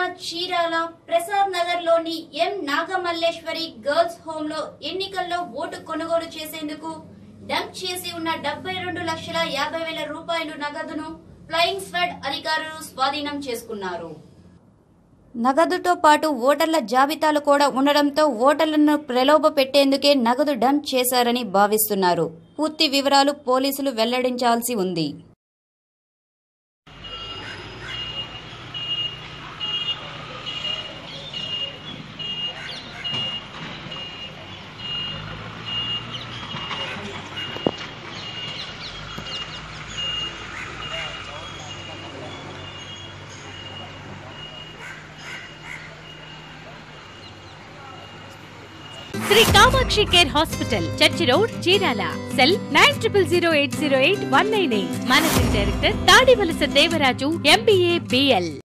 చీరాల ప్రసాద్ నగర్ లోని ఎం Nagamalleswari girls home లో ఎన్నికల్లో ఓటు కొనుగోలు చేసేందుకు డంప్ చేసి ఉన్న డెబ్బై రెండు లక్షల యాభై వేల రూపాయలు నగదును ఫ్లయింగ్ స్క్వాడ్ అధికారులు స్వాధీనం చేసుకున్నారు నగదుతో పాటు ఓటర్ల జాబితాలు కూడా ఉండడంతో ఓటర్లను ప్రలోభ పెట్టేందుకే నగదు డంప్ చేశారని భావిస్తున్నారు పూర్తి వివరాలు పోలీసులు వెల్లడించాల్సి ఉంది Shri Kamakshi care hospital church road Chirala cell nine triple zero eight zero eight one nine eight managing director Tadivalasa Devaraju MBA BL